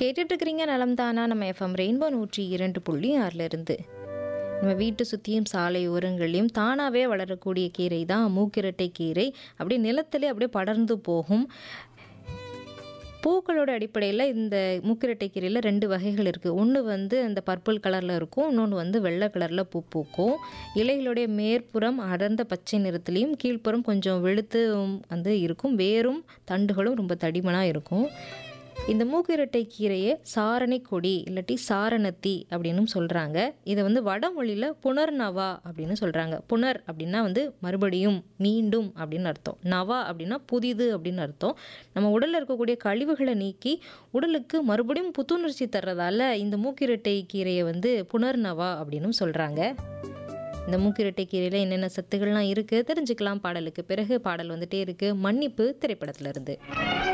கேட்டுட்டு இருக்கிறீங்க நலம் தானா நம்ம எஃப்எம் ரெயின்போ நூற்றி இரண்டு புள்ளி ஆறில் இருந்து நம்ம வீட்டு சுற்றியும் சாலை ஓரங்களையும் தானாகவே வளரக்கூடிய கீரை தான் மூக்கிரட்டை கீரை அப்படியே நிலத்திலே அப்படியே படர்ந்து போகும் பூக்களோட அடிப்படையில் இந்த மூக்கிரட்டை கீரையில் ரெண்டு வகைகள் இருக்குது ஒன்று வந்து அந்த பர்பிள் கலரில் இருக்கும் இன்னொன்று வந்து வெள்ளை கலரில் பூ பூக்கும் இலைகளுடைய மேற்புறம் அடர்ந்த பச்சை நிறத்துலேயும் கீழ்ப்புறம் கொஞ்சம் வெளுத்து வந்து இருக்கும் வேரும் தண்டுகளும் ரொம்ப தடிமனாக இருக்கும் இந்த மூக்கிரட்டை கீரையை சாரணை கொடி இல்லாட்டி சாரணத்தி அப்படின்னும் சொல்கிறாங்க இதை வந்து வடமொழியில் புனர்நவா அப்படின்னு சொல்கிறாங்க புனர் அப்படின்னா வந்து மறுபடியும் மீண்டும் அப்படின்னு அர்த்தம் நவா அப்படின்னா புதிது அப்படின்னு அர்த்தம் நம்ம உடலில் இருக்கக்கூடிய கழிவுகளை நீக்கி உடலுக்கு மறுபடியும் புத்துணர்ச்சி தர்றதால இந்த மூக்கிரட்டை கீரையை வந்து புனர்நவா அப்படின்னும் சொல்கிறாங்க இந்த மூக்கிரட்டை கீரையில் என்னென்ன சத்துக்கள்லாம் இருக்குது தெரிஞ்சுக்கலாம் பாடலுக்கு பிறகு பாடல் வந்துட்டே இருக்குது மன்னிப்பு திரைப்படத்துல இருந்து